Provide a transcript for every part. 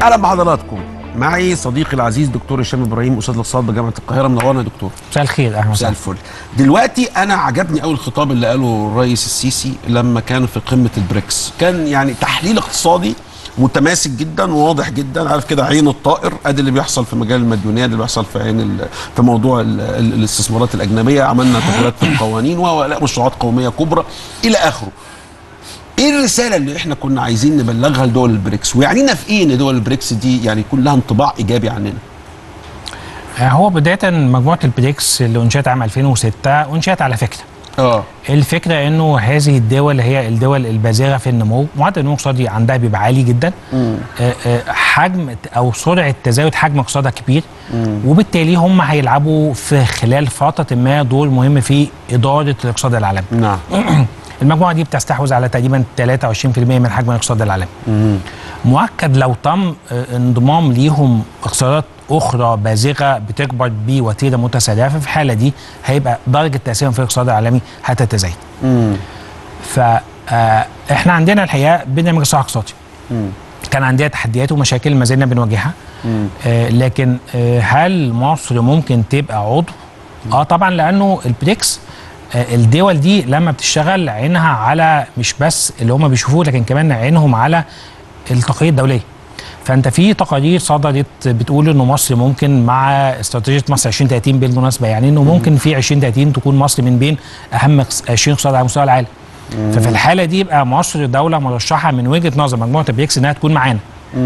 اهلا بحضراتكم معي صديقي العزيز دكتور هشام ابراهيم استاذ الاقتصاد بجامعه القاهره منورنا يا دكتور مساء الخير اهلا مساء وسهلا الفل دلوقتي انا عجبني قوي الخطاب اللي قاله الرئيس السيسي لما كان في قمه البريكس كان يعني تحليل اقتصادي متماسك جدا وواضح جدا عارف كده عين الطائر ادي اللي بيحصل في مجال المديونيه اللي بيحصل في عين ال- في موضوع ال- ال- الاستثمارات الاجنبيه عملنا تغييرات في القوانين ولا مشروعات قوميه كبرى الى اخره ايه الرساله اللي احنا كنا عايزين نبلغها لدول البريكس ويعنينا في ايه ان دول البريكس دي يعني يكون لها انطباع ايجابي عننا آه، هو بدايه مجموعه البريكس اللي انشئت عام 2006 انشئت على فكره اه الفكره انه هذه الدول هي الدول البازغه في النمو معدل النمو الاقتصادي عندها بيبقى عالي جدا آه، آه، حجم او سرعه تزايد حجم اقتصادها كبير وبالتالي هم هيلعبوا في خلال فتره ما دور مهم في اداره الاقتصاد العالمي نعم المجموعه دي بتستحوذ على تقريبا 23% من حجم الاقتصاد العالمي مؤكد لو تم آه، انضمام ليهم اقتصادات اخرى بازغه بتكبر بوتيره متسارعه ففي الحاله دي هيبقى درجه تاثيرهم في الاقتصاد العالمي هتتزايد فاحنا عندنا الحقيقه برنامج اصلاح اقتصادي كان عندنا تحديات ومشاكل ما زلنا بنواجهها آه لكن آه هل مصر ممكن تبقى عضو؟ اه طبعا لانه البريكس آه الدول دي لما بتشتغل عينها على مش بس اللي هم بيشوفوه لكن كمان عينهم على التقاليد الدوليه فانت في تقارير صدرت بتقول انه مصر ممكن مع استراتيجيه مصر 2030 بالمناسبه يعني انه ممكن في 2030 تكون مصر من بين اهم 20 اقتصاد على مستوى العالم ففي الحاله دي يبقى مصر دوله مرشحه من وجهه نظر مجموعه البريكس انها تكون معانا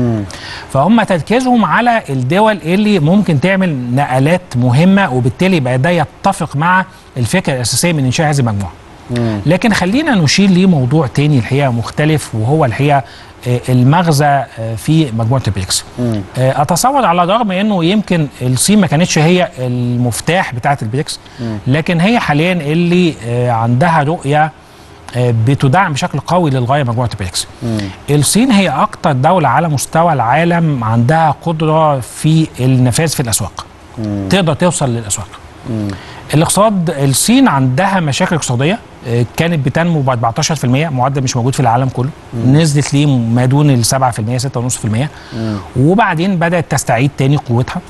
فهم تركيزهم على الدول اللي ممكن تعمل نقلات مهمه وبالتالي يبقى ده يتفق مع الفكره الاساسيه من انشاء هذه المجموعه. لكن خلينا نشير لموضوع تاني الحقيقه مختلف وهو الحقيقه آه، المغزى آه، في مجموعه البريكس. آه، اتصور على الرغم انه يمكن الصين ما كانتش هي المفتاح بتاعه البريكس لكن هي حاليا اللي آه، عندها رؤيه آه، بتدعم بشكل قوي للغايه مجموعه البريكس. الصين هي اكتر دوله على مستوى العالم عندها قدره في النفاذ في الاسواق. تقدر توصل للاسواق. الاقتصاد الصين عندها مشاكل اقتصاديه آه، كانت بتنمو ب 14% معدل مش موجود في العالم كله نزلت ليه ما دون ال 7% 6.5% وبعدين بدات تستعيد تاني قوتها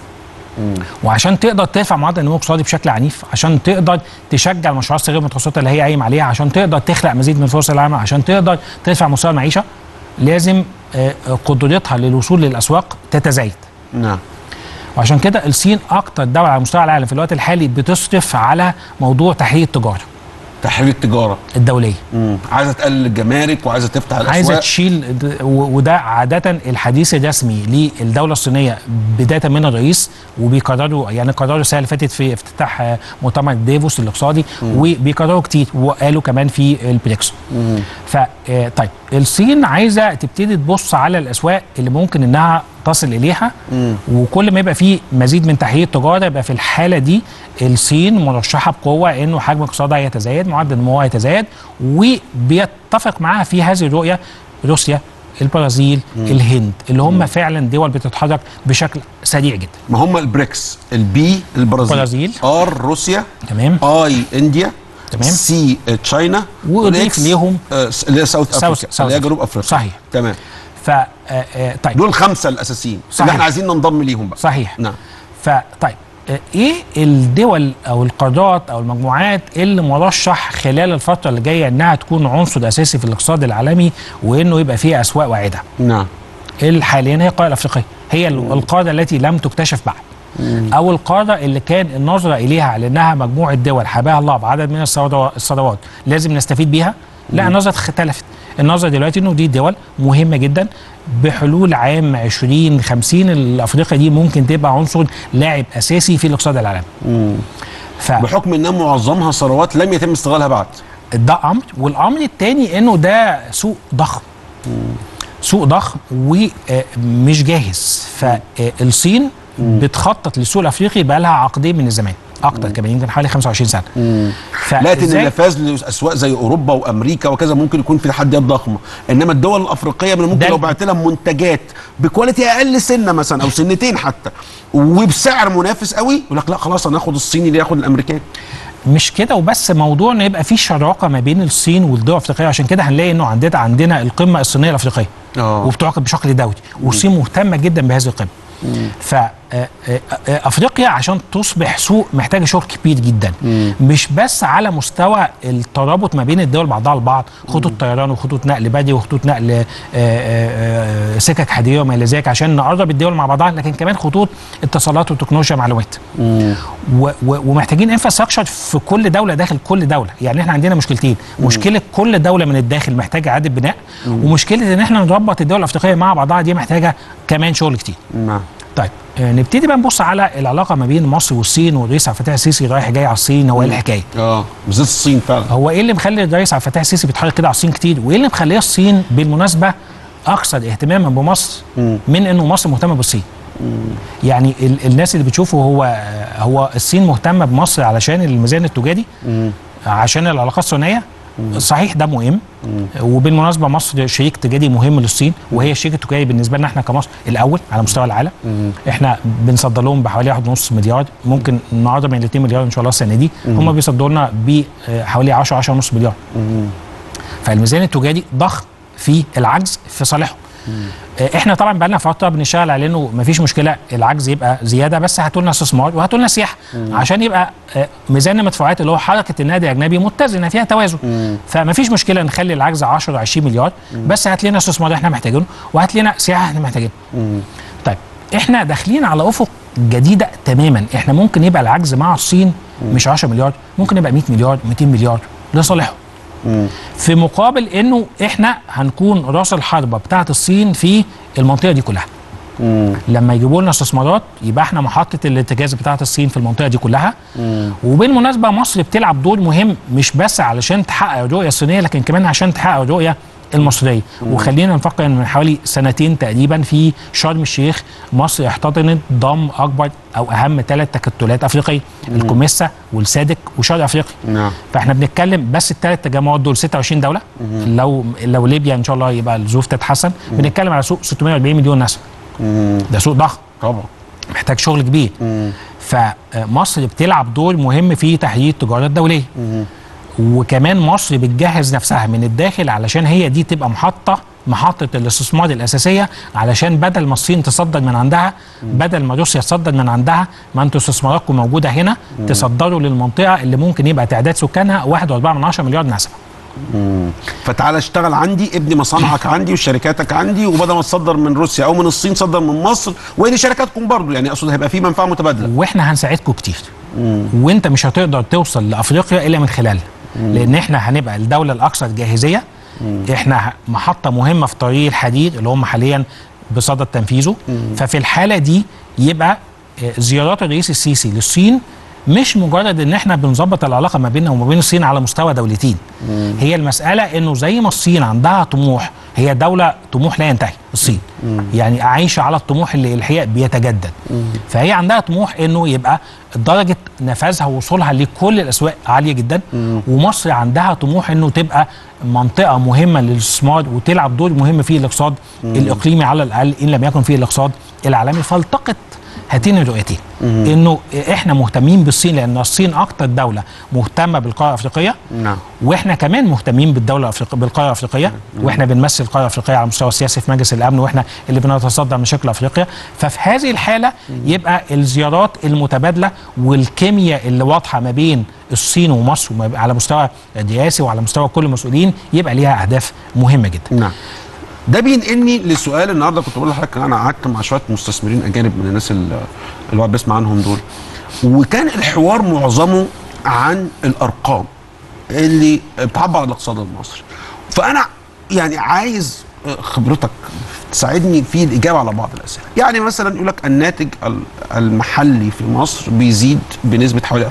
وعشان تقدر ترفع معدل النمو الاقتصادي بشكل عنيف عشان تقدر تشجع المشروعات الصغيره والمتوسطه اللي هي قايم عليها عشان تقدر تخلق مزيد من فرص العمل عشان تقدر ترفع مستوى المعيشه لازم آه، آه، قدرتها للوصول للاسواق تتزايد نعم وعشان كده الصين اكتر دوله على مستوى العالم في الوقت الحالي بتصرف على موضوع تحرير التجاره تحرير التجاره الدوليه مم. عايزه تقلل الجمارك وعايزه تفتح الاسواق عايزه تشيل د- و- وده عاده الحديث الرسمي للدوله الصينيه بدايه من الرئيس وبيكرروا يعني قرروا السنه اللي فاتت في افتتاح آه، مؤتمر ديفوس الاقتصادي وبيكرروا كتير وقالوا كمان في البريكس ف آه، طيب الصين عايزه تبتدي تبص على الاسواق اللي ممكن انها تصل اليها وكل ما يبقى في مزيد من تحرير التجاره يبقى في الحاله دي الصين مرشحه بقوه انه حجم اقتصادها يتزايد معدل نموها يتزايد وبيتفق معاها في هذه الرؤيه روسيا البرازيل الهند اللي هم فعلا دول بتتحرك بشكل سريع جدا ما هم البريكس البي البرازيل البرازيل. ار روسيا تمام اي انديا تمام. سي تشاينا وضيف والإكس، ليهم آه، س- اللي هي ساوث ساوث- افريقيا ساوث اللي هي أفريقيا. جنوب افريقيا صحيح. تمام ف آه، آه، طيب دول الخمسه الاساسيين صحيح. اللي احنا عايزين ننضم ليهم بقى صحيح نعم فطيب آه، ايه الدول او القارات او المجموعات اللي مرشح خلال الفتره اللي جايه انها تكون عنصر اساسي في الاقتصاد العالمي وانه يبقى فيها اسواق واعده نعم ال- حاليا هي القاره الافريقيه هي ال- القاره التي لم تكتشف بعد او القاره اللي كان النظره اليها على انها مجموعه دول حباها الله بعدد من الثروات الثروات لازم نستفيد بيها لا النظره اختلفت النظره دلوقتي انه دي دول مهمه جدا بحلول عام 2050 الافريقيا دي ممكن تبقى عنصر لاعب اساسي في الاقتصاد العالمي ف بحكم ان معظمها ثروات لم يتم استغلالها بعد ده امر والامر الثاني انه ده سوق ضخم سوق ضخم ومش جاهز فالصين بتخطط للسوق الافريقي بقى لها عقدين من الزمان اكتر كمان يمكن حوالي 25 سنه لكن فإزاي- النفاذ لاسواق زي اوروبا وامريكا وكذا ممكن يكون في تحديات ضخمه انما الدول الافريقيه من ممكن ده- لو بعت لها منتجات بكواليتي اقل سنه مثلا او سنتين حتى وبسعر منافس قوي يقول لك لا خلاص انا هاخد الصيني اللي ياخد الامريكاني مش كده وبس موضوع ان يبقى في شراكه ما بين الصين والدول الافريقيه عشان كده هنلاقي انه عندنا عندنا القمه الصينيه الافريقيه آه. وبتعقد بشكل دولي والصين مهتمه جدا بهذه القمه فافريقيا عشان تصبح سوق محتاجه شغل كبير جدا مش بس على مستوى الترابط ما بين الدول بعضها البعض خطوط طيران وخطوط نقل بري وخطوط نقل آه، آه، آه، سكك حديديه وما الى ذلك عشان نقرب الدول مع بعضها لكن كمان خطوط اتصالات وتكنولوجيا معلومات و- و- ومحتاجين انفراستراكشر في كل دوله داخل كل دوله يعني احنا عندنا مشكلتين مشكله كل دوله من الداخل محتاجه اعاده بناء ومشكله ان احنا نربط الدول الافريقيه مع بعضها دي محتاجه كمان شغل كتير نعم طيب آه، نبتدي بقى نبص على العلاقه ما بين مصر والصين والرئيس عبد الفتاح السيسي رايح جاي على الصين هو ايه الحكايه؟ اه بالذات الصين فعلا هو ايه اللي مخلي الرئيس عبد الفتاح السيسي بيتحرك كده على الصين كتير؟ وايه اللي مخليه الصين بالمناسبه اكثر اهتماما بمصر من انه مصر مهتمه بالصين؟ يعني ال الناس اللي بتشوفه هو آه، هو الصين مهتمه بمصر علشان الميزان التجاري عشان العلاقات الصينيه صحيح ده مهم وبالمناسبه مصر شريك تجاري مهم للصين وهي الشريك التجاري بالنسبه لنا احنا كمصر الاول على مستوى العالم احنا بنصدر لهم بحوالي 1.5 مليار ممكن النهارده من 2 مليار ان شاء الله السنه دي هم بيصدروا لنا بحوالي 10 10 ونص مليار فالميزان التجاري ضخم في العجز في صالحهم آه، احنا طبعا بقى لنا فتره بنشتغل على انه مفيش مشكله العجز يبقى زياده بس هاتوا لنا استثمار وهاتوا لنا سياحه عشان يبقى آه، ميزان المدفوعات اللي هو حركه النادي الاجنبي متزنه فيها توازن فمفيش مشكله نخلي العجز 10 20 مليار بس هات لنا استثمار احنا محتاجينه وهات لنا سياحه احنا محتاجينها طيب احنا داخلين على افق جديده تماما احنا ممكن يبقى العجز مع الصين مش 10 مليار ممكن يبقى 100 مليار 200 مليار لصالحهم في مقابل انه احنا هنكون راس الحربه بتاعه الصين في المنطقه دي كلها لما يجيبوا لنا استثمارات يبقى احنا محطه الاتجاز بتاعه الصين في المنطقه دي كلها وبالمناسبه مصر بتلعب دور مهم مش بس علشان تحقق الرؤيه الصينيه لكن كمان عشان تحقق الرؤيه المصريه وخلينا نفكر ان من حوالي سنتين تقريبا في شرم الشيخ مصر احتضنت ضم اكبر او اهم ثلاث تكتلات افريقيه الكوميسا والسادك وشرق افريقيا نعم فاحنا بنتكلم بس الثلاث تجمعات دول 26 دوله لو لو ليبيا ان شاء الله يبقى الظروف تتحسن بنتكلم على سوق 640 مليون نسمه ده سوق ضخم طبعا محتاج شغل كبير فمصر بتلعب دور مهم في تحقيق التجاره الدوليه وكمان مصر بتجهز نفسها من الداخل علشان هي دي تبقى محطه محطه الاستثمار الاساسيه علشان بدل ما الصين تصدر من عندها بدل ما روسيا تصدر من عندها ما انتوا استثماراتكم موجوده هنا تصدروا للمنطقه اللي ممكن يبقى تعداد سكانها 1.4 مليار نسمه فتعالى اشتغل عندي ابني مصانعك عندي وشركاتك عندي وبدل ما تصدر من روسيا او من الصين صدر من مصر وهي دي شركاتكم برضو يعني اقصد هيبقى في منفعه متبادله واحنا هنساعدكم كتير وانت مش هتقدر توصل لافريقيا الا من خلالنا لان احنا هنبقى الدوله الاكثر جاهزيه احنا محطه مهمه في طريق الحديد اللي هم حاليا بصدد تنفيذه ففي الحاله دي يبقى آه، زيارات الرئيس السيسي للصين مش مجرد ان احنا بنظبط العلاقه ما بيننا وما بين الصين على مستوى دولتين هي المساله انه زي ما الصين عندها طموح هي دوله طموح لا ينتهي الصين يعني عايشه على الطموح اللي الحقيقه بيتجدد فهي عندها طموح انه يبقى درجه نفاذها ووصولها لكل الاسواق عاليه جدا ومصر عندها طموح انه تبقى منطقه مهمه للاستثمار وتلعب دور مهم في الاقتصاد الاقليمي على الاقل ان لم يكن في الاقتصاد العالمي فالتقط هاتين الرؤيتين انه احنا مهتمين بالصين لان الصين اكتر دوله مهتمه بالقاره الافريقيه نعم واحنا كمان مهتمين بالدوله الافريقيه بالقاره الافريقيه واحنا بنمثل القاره الافريقيه على المستوى السياسي في مجلس الامن واحنا اللي بنتصدر مشاكل افريقيا ففي هذه الحاله يبقى الزيارات المتبادله والكيمياء اللي واضحه ما بين الصين ومصر وما- على مستوى الرئاسي وعلى مستوى كل المسؤولين يبقى ليها اهداف مهمه جدا نعم ده بينقلني لسؤال النهارده كنت بقول لحضرتك انا قعدت مع شويه مستثمرين اجانب من الناس اللي اللي الواحد بيسمع عنهم دول وكان الحوار معظمه عن الارقام اللي بتعبر عن الاقتصاد المصري فانا يعني عايز خبرتك تساعدني في الاجابه على بعض الاسئله يعني مثلا يقول لك الناتج ال- المحلي في مصر بيزيد بنسبه حوالي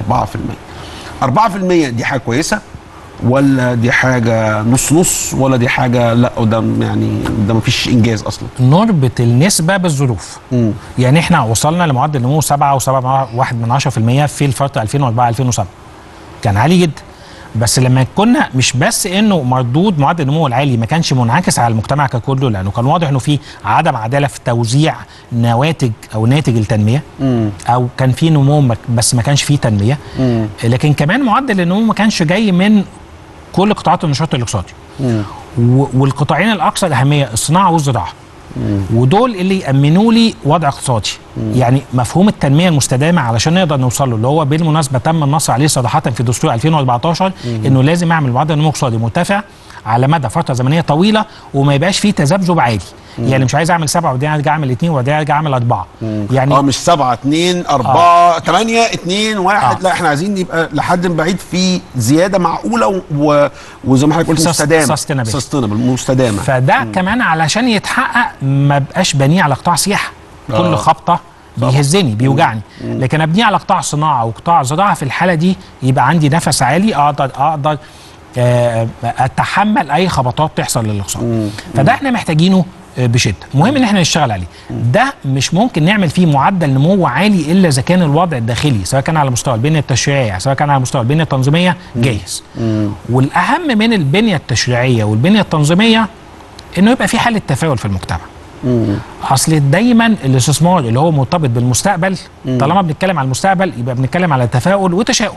4% 4% دي حاجه كويسه ولا دي حاجه نص نص ولا دي حاجه لا وده يعني ده مفيش انجاز اصلا نربط النسبه بالظروف مم. يعني احنا وصلنا لمعدل نمو 7 و7 من 10% في الفتره 2004 2007 كان عالي جدا بس لما كنا مش بس انه مردود معدل النمو العالي ما كانش منعكس على المجتمع ككله لانه كان واضح انه في عدم عداله في توزيع نواتج او ناتج التنميه مم. او كان في نمو مك- بس ما كانش فيه تنميه مم. لكن كمان معدل النمو ما كانش جاي من كل قطاعات النشاط الاقتصادي و- والقطاعين الاكثر اهميه الصناعه والزراعه ودول اللي يامنوا لي وضع اقتصادي يعني مفهوم التنميه المستدامه علشان نقدر نوصل له اللي هو بالمناسبه تم النص عليه صراحه في دستور 2014 انه لازم اعمل معدل نمو اقتصادي مرتفع على مدى فتره زمنيه طويله وما يبقاش فيه تذبذب عالي يعني مش عايز اعمل سبعه وبعدين ارجع اعمل اثنين وبعدين ارجع اعمل اربعه يعني اه مش سبعة اتنين أربعة تمانية اتنين واحد آه. لا احنا عايزين يبقى لحد بعيد في زيادة معقولة و- و... وزي ما حضرتك قلت Sus- مستدامة sustainable. sustainable مستدامة فده كمان علشان يتحقق ما بقاش بنيه على قطاع سياحه كل آه. خبطه بيهزني بيوجعني لكن ابنيه على قطاع صناعه وقطاع زراعه في الحاله دي يبقى عندي نفس عالي اقدر اقدر آه، اتحمل اي خبطات تحصل للاقتصاد فده احنا محتاجينه آه، بشده مهم ان احنا نشتغل عليه ده مش ممكن نعمل فيه معدل نمو عالي الا اذا كان الوضع الداخلي سواء كان على مستوى البنيه التشريعيه سواء كان على مستوى البنيه التنظيميه جاهز والاهم من البنيه التشريعيه والبنيه التنظيميه انه يبقى في حاله تفاؤل في المجتمع اصل دايما الاستثمار اللي هو مرتبط بالمستقبل طالما بنتكلم على المستقبل يبقى بنتكلم على تفاؤل وتشاؤم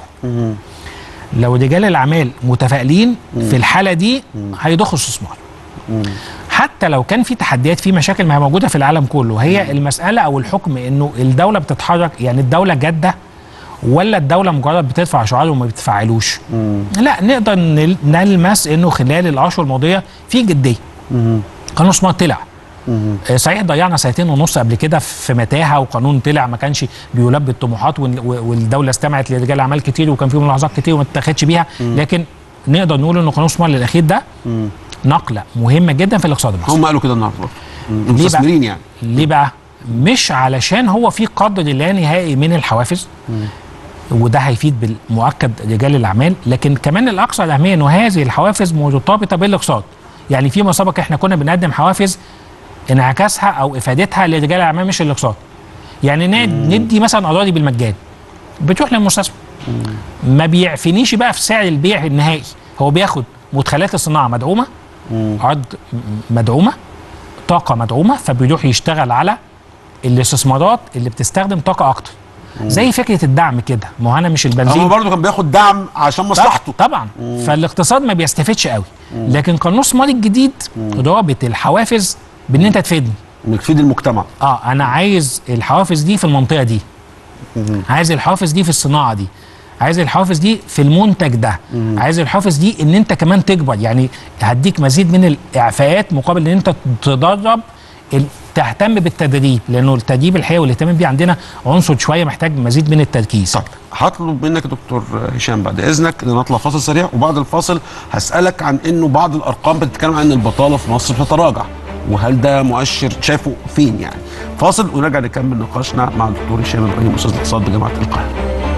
لو رجال الاعمال متفائلين في الحاله دي هيضخوا استثمار حتى لو كان في تحديات في مشاكل ما هي موجوده في العالم كله هي المساله او الحكم انه الدوله بتتحرك يعني الدوله جاده ولا الدوله مجرد بتدفع شعار وما بتفعلوش لا نقدر نل- نلمس انه خلال الاشهر الماضيه في جديه قانون اسمه طلع آه، صحيح ضيعنا سنتين ونص قبل كده في متاهه وقانون طلع ما كانش بيلبي الطموحات وال- والدوله استمعت لرجال اعمال كتير وكان في ملاحظات كتير وما اتخذش بيها لكن نقدر نقول ان قانون اسمه الاخير ده نقله مهمه جدا في الاقتصاد المصري هم قالوا كده النهارده برضه. بقى؟ المستثمرين يعني ليه بقى؟ مش علشان هو في قدر لا نهائي من الحوافز وده هيفيد بالمؤكد رجال الاعمال لكن كمان الاكثر اهميه انه هذه الحوافز مرتبطه بالاقتصاد يعني فيما سبق احنا كنا بنقدم حوافز انعكاسها او افادتها لرجال الاعمال مش الاقتصاد يعني ند- ندي مثلا اراضي بالمجان بتروح للمستثمر ما بيعفنيش بقى في سعر البيع النهائي هو بياخد مدخلات الصناعه مدعومه ارض م- مدعومه طاقه مدعومه فبيروح يشتغل على الاستثمارات اللي بتستخدم طاقه اكتر زي فكره الدعم كده ما هو انا مش البنزين هو برضه كان بياخد دعم عشان مصلحته طبعا فالاقتصاد ما بيستفدش قوي لكن قانون الاستثمار الجديد رابط الحوافز بان انت تفيدني انك تفيد المجتمع اه انا عايز الحوافز دي في المنطقه دي عايز الحوافز دي في الصناعه دي عايز الحوافز دي في المنتج ده عايز الحوافز دي ان انت كمان تكبر يعني هديك مزيد من الاعفاءات مقابل ان انت تدرب ال- تهتم بالتدريب لانه التدريب الحقيقي والاهتمام بيه عندنا عنصر شويه محتاج مزيد من التركيز طب هطلب منك يا دكتور هشام بعد اذنك نطلع فاصل سريع وبعد الفاصل هسالك عن انه بعض الارقام بتتكلم عن ان البطاله في مصر بتتراجع وهل ده مؤشر شايفه فين يعني فاصل ونرجع نكمل نقاشنا مع الدكتور هشام ابراهيم استاذ الاقتصاد بجامعه القاهره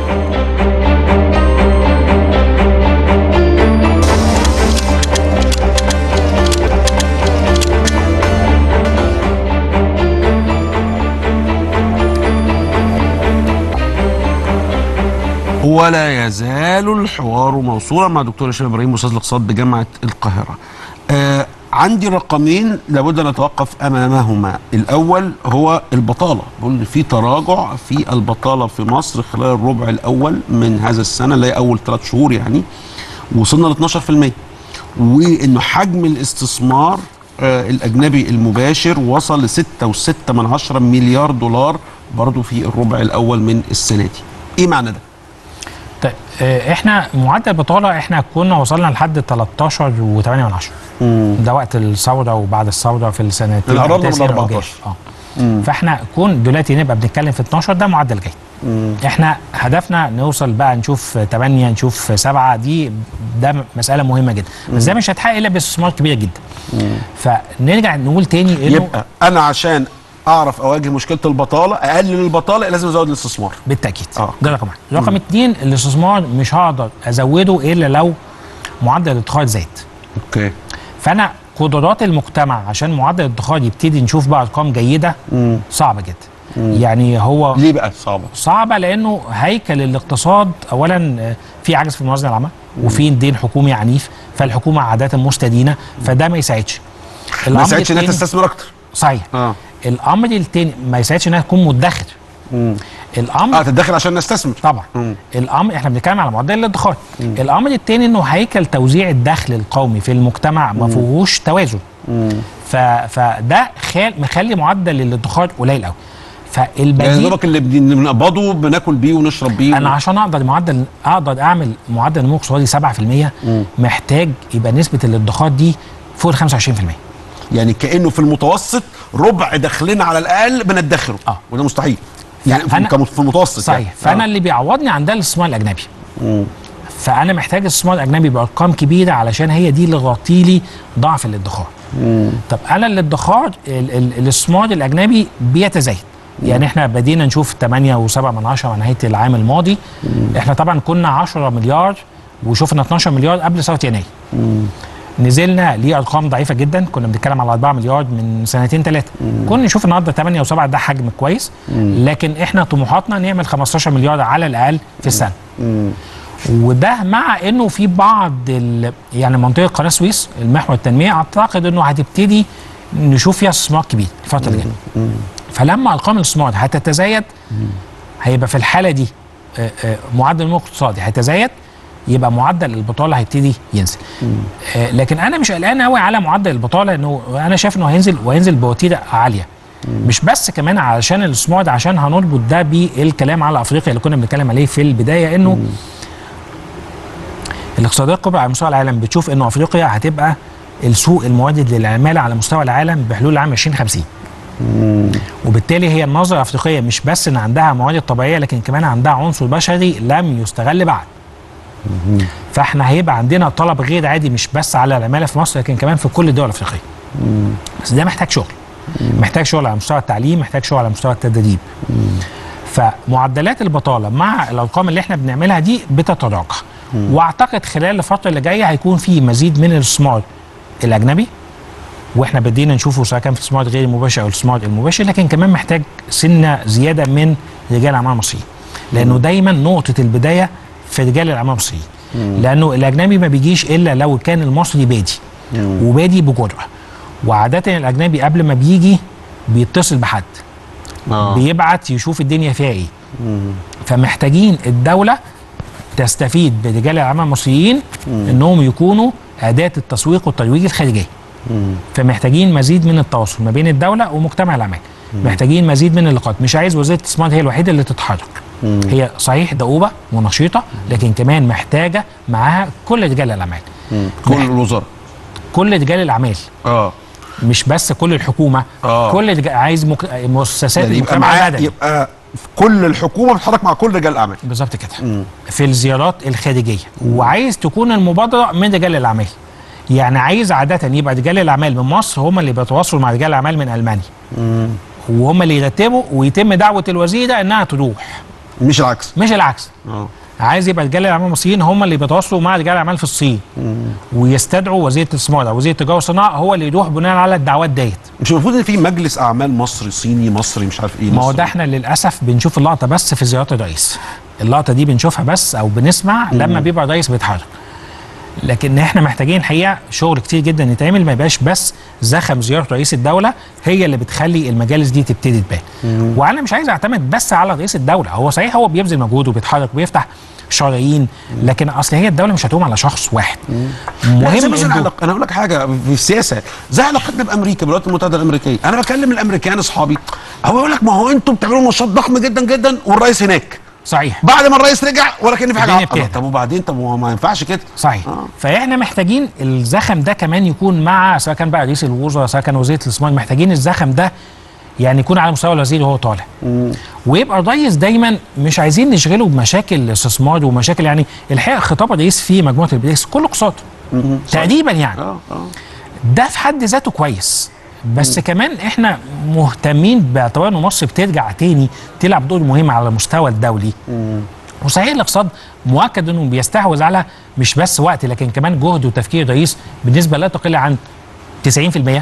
ولا يزال الحوار موصولا مع دكتور هشام ابراهيم استاذ الاقتصاد بجامعه القاهره. آه عندي رقمين لابد ان نتوقف امامهما، الاول هو البطاله، بقول في تراجع في البطاله في مصر خلال الربع الاول من هذا السنه اللي هي اول ثلاث شهور يعني وصلنا ل 12% وانه حجم الاستثمار آه الاجنبي المباشر وصل ل 6.6 من عشرة مليار دولار برضو في الربع الاول من السنه دي. ايه معنى ده؟ طيب آه، احنا معدل البطاله احنا كنا وصلنا لحد 13 و8 من عشرة ده وقت الثوره وبعد الثوره في السنتين يعني قربنا من التاسع 14. والجاي. اه فاحنا كون دلوقتي نبقى بنتكلم في 12 ده معدل جيد احنا هدفنا نوصل بقى نشوف 8 نشوف 7 دي ده مساله مهمه جدا بس ده مش هيتحقق الا باستثمار كبير جدا فنرجع نقول تاني انه يبقى انا عشان اعرف اواجه مشكله البطاله اقلل البطاله لازم ازود الاستثمار بالتاكيد آه. ده رقم واحد رقم اتنين الاستثمار مش هقدر ازوده الا لو معدل الادخار زاد اوكي فانا قدرات المجتمع عشان معدل الادخار يبتدي نشوف بقى ارقام جيده صعبه جدا يعني هو ليه بقى صعبه صعبه لانه هيكل الاقتصاد اولا آه، في عجز في الموازنه العامه وفي دين حكومي عنيف فالحكومه عاده مستدينه فده ما يساعدش ما الأمر يساعدش انها التاني- تستثمر اكتر صحيح اه الامر التاني ما يساعدش انها تكون مدخر الامر اه تتدخل عشان نستثمر طبعا مم. الامر احنا بنتكلم على معدل الادخار الامر الثاني انه هيكل توزيع الدخل القومي في المجتمع ما فيهوش توازن ف... فده خال... مخلي معدل الادخار قليل قوي يعني فالبديل دوبك اللي بن- بنقبضه بناكل بيه ونشرب بيه انا عشان اقدر معدل اقدر اعمل معدل نمو اقتصادي 7% محتاج يبقى نسبه الادخار دي فوق ال 25% يعني كانه في المتوسط ربع دخلنا على الاقل بندخره آه. وده مستحيل يعني في, أنا- كم- في المتوسط صحيح يعني. فانا آه. اللي بيعوضني عن ده الاستثمار الاجنبي مم. فانا محتاج الاستثمار الاجنبي بارقام كبيره علشان هي دي اللي غطي لي ضعف الادخار طب انا الادخار ال- ال- الاستثمار الاجنبي بيتزايد يعني احنا بدينا نشوف 8 و7 من 10 على نهايه العام الماضي احنا طبعا كنا 10 مليار وشفنا 12 مليار قبل ثوره يناير نزلنا لارقام ضعيفه جدا كنا بنتكلم على 4 مليار من سنتين ثلاثه كنا نشوف النهارده 8 و7 ده حجم كويس لكن احنا طموحاتنا نعمل 15 مليار على الاقل في السنه وده مع انه في بعض ال... يعني منطقه قناه السويس المحور التنميه اعتقد انه هتبتدي نشوف فيها استثمار كبير الفتره اللي جايه فلما ارقام الاستثمار هتتزايد هيبقى في الحاله دي آه، آه، معدل النمو الاقتصادي هيتزايد يبقى معدل البطاله هيبتدي ينزل آه، لكن انا مش قلقان قوي على معدل البطاله انه انا شايف انه هينزل وهينزل بوتيره عاليه مش بس كمان علشان الاستثمار ده عشان هنربط ده بالكلام على افريقيا اللي كنا بنتكلم عليه في البدايه انه الاقتصادات الكبرى على مستوى العالم بتشوف انه افريقيا هتبقى السوق الموارد للعماله على مستوى العالم بحلول عام 2050 وبالتالي هي النظره الافريقيه مش بس ان عندها موارد طبيعيه لكن كمان عندها عنصر بشري لم يستغل بعد فاحنا هيبقى عندنا طلب غير عادي مش بس على العماله في مصر لكن كمان في كل الدول الافريقيه بس ده محتاج شغل محتاج شغل على مستوى التعليم محتاج شغل على مستوى التدريب فمعدلات البطاله مع الارقام اللي احنا بنعملها دي بتتراجع واعتقد خلال الفتره اللي جايه هيكون في مزيد من الاستثمار الاجنبي واحنا بدينا نشوفه سواء كان في الاستثمار غير المباشر او الاستثمار المباشر لكن كمان محتاج سنه زياده من رجال الاعمال المصريين لانه دايما نقطه البدايه في رجال الاعمال المصريين لانه الاجنبي ما بيجيش الا لو كان المصري بادي وبادي بجرأه وعاده الاجنبي قبل ما بيجي بيتصل بحد آه. بيبعت يشوف الدنيا فيها ايه فمحتاجين الدوله تستفيد برجال الاعمال المصريين انهم يكونوا اداه التسويق والترويج الخارجيه فمحتاجين مزيد من التواصل ما بين الدوله ومجتمع الاعمال محتاجين مزيد من اللقاءات مش عايز وزاره الاستثمار هي الوحيده اللي تتحرك هي صحيح دؤوبه ونشيطه لكن كمان محتاجه معاها كل رجال الاعمال كل الوزراء كل رجال الاعمال اه مش بس كل الحكومه آه. كل رجال عايز مك... مؤسسات يعني يبقى المجتمع معاه المدني يبقى كل الحكومه بتتحرك مع كل رجال الاعمال بالظبط كده في الزيارات الخارجيه وعايز تكون المبادره من رجال الاعمال يعني عايز عاده يبقى رجال الاعمال من مصر هم اللي بيتواصلوا مع رجال الاعمال من المانيا وهم اللي يرتبوا ويتم دعوه الوزيره انها تروح مش العكس مش العكس اه عايز يبقى رجال الاعمال المصريين هم اللي بيتواصلوا مع رجال الاعمال في الصين ويستدعوا وزير الاستثمار او وزير التجاره والصناعه هو اللي يروح بناء على الدعوات ديت مش المفروض ان في مجلس اعمال مصري صيني مصري مش عارف ايه ما هو مصري؟ ده احنا للاسف بنشوف اللقطه بس في زيارات الرئيس اللقطه دي بنشوفها بس او بنسمع لما بيبقى الرئيس بيتحرك لكن احنا محتاجين الحقيقه شغل كتير جدا يتعمل ما يبقاش بس زخم زياره رئيس الدوله هي اللي بتخلي المجالس دي تبتدي تبان وانا مش عايز اعتمد بس على رئيس الدوله هو صحيح هو بيبذل مجهود وبيتحرك وبيفتح شرايين لكن اصل هي الدوله مش هتقوم على شخص واحد لا زي مهم مثلا إنه- علاق... انا اقول لك حاجه في السياسه زي علاقتنا بامريكا بالولايات المتحده الامريكيه انا بكلم الامريكان اصحابي هو يقول لك ما هو انتم بتعملوا نشاط ضخم جدا جدا والرئيس هناك صحيح بعد ما الرئيس رجع ولا كان في حاجه الدنيا عطلت. بتهدى. طب وبعدين طب هو ما ينفعش كده صحيح آه. آه. فاحنا محتاجين الزخم ده كمان يكون مع سواء كان بقى رئيس الوزراء سواء كان وزيره الاستثمار محتاجين الزخم ده يعني يكون على مستوى الوزير وهو طالع ويبقى الرئيس دايما مش عايزين نشغله بمشاكل الاستثمار ومشاكل يعني الحقيقه خطاب الرئيس في مجموعه البريكس كله اقتصاد تقريبا يعني اه اه ده في حد ذاته كويس بس كمان احنا مهتمين باعتبار ان مصر بترجع تاني تلعب دور مهم على المستوى الدولي وصحيح الاقتصاد مؤكد انه بيستحوذ على مش بس وقت لكن كمان جهد وتفكير الرئيس بنسبه لا تقل عن 90%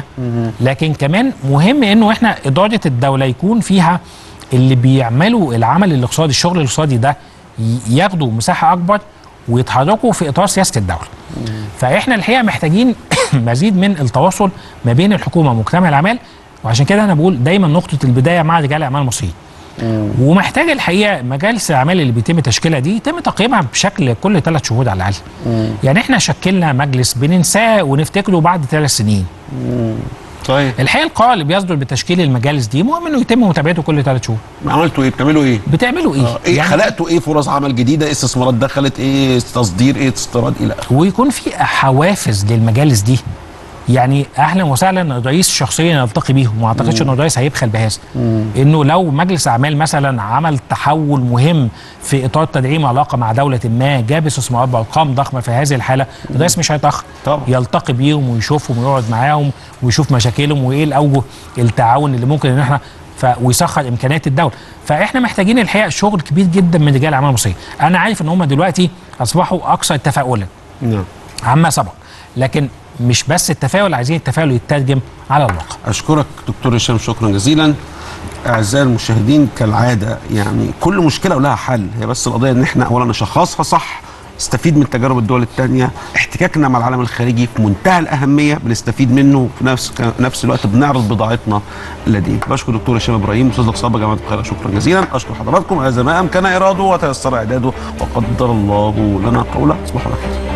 لكن كمان مهم انه احنا اداره الدوله يكون فيها اللي بيعملوا العمل الاقتصادي الشغل الاقتصادي ده ي- ياخدوا مساحه اكبر ويتحركوا في اطار سياسه الدوله. فاحنا الحقيقه محتاجين مزيد من التواصل ما بين الحكومه ومجتمع الاعمال وعشان كده انا بقول دايما نقطه البدايه مع رجال الاعمال المصريين. ومحتاج الحقيقه مجالس الاعمال اللي بيتم تشكيلها دي يتم تقييمها بشكل كل ثلاث شهور على الاقل يعني احنا شكلنا مجلس بننساه ونفتكره بعد ثلاث سنين طيب الحقيقه القرار اللي بيصدر بتشكيل المجالس دي مهم انه يتم متابعته كل ثلاث شهور عملتوا ايه بتعملوا ايه بتعملوا ايه؟ آه، ايه يعني خلقتوا ايه فرص عمل جديده ايه استثمارات دخلت ايه تصدير ايه استيراد الى اخره ويكون في حوافز للمجالس دي يعني اهلا وسهلا الرئيس شخصيا يلتقي بيهم وما اعتقدش ان الرئيس هيبخل بهذا انه لو مجلس اعمال مثلا عمل تحول مهم في اطار تدعيم علاقه مع دوله ما جاب استثمارات بارقام ضخمه في هذه الحاله الرئيس مش هيتاخر طبعا. يلتقي بيهم ويشوفهم ويقعد معاهم ويشوف مشاكلهم وايه الاوجه التعاون اللي ممكن ان احنا ف... ويسخر امكانيات الدوله فاحنا محتاجين الحقيقه شغل كبير جدا من رجال الاعمال المصريين انا عارف ان هم دلوقتي اصبحوا اكثر تفاؤلا نعم عما سبق لكن مش بس التفاؤل عايزين التفاؤل يترجم على الواقع اشكرك دكتور هشام شكرا جزيلا اعزائي المشاهدين كالعاده يعني كل مشكله ولها حل هي بس القضيه ان احنا اولا نشخصها صح نستفيد من تجارب الدول الثانيه احتكاكنا مع العالم الخارجي في منتهى الاهميه بنستفيد منه وفي نفس نفس الوقت بنعرض بضاعتنا لديه بشكر دكتور هشام ابراهيم استاذ الاقتصاد جامعه القاهره شكرا جزيلا اشكر حضراتكم هذا ما امكن اراده وتيسر اعداده وقدر الله لنا قوله تصبحوا على خير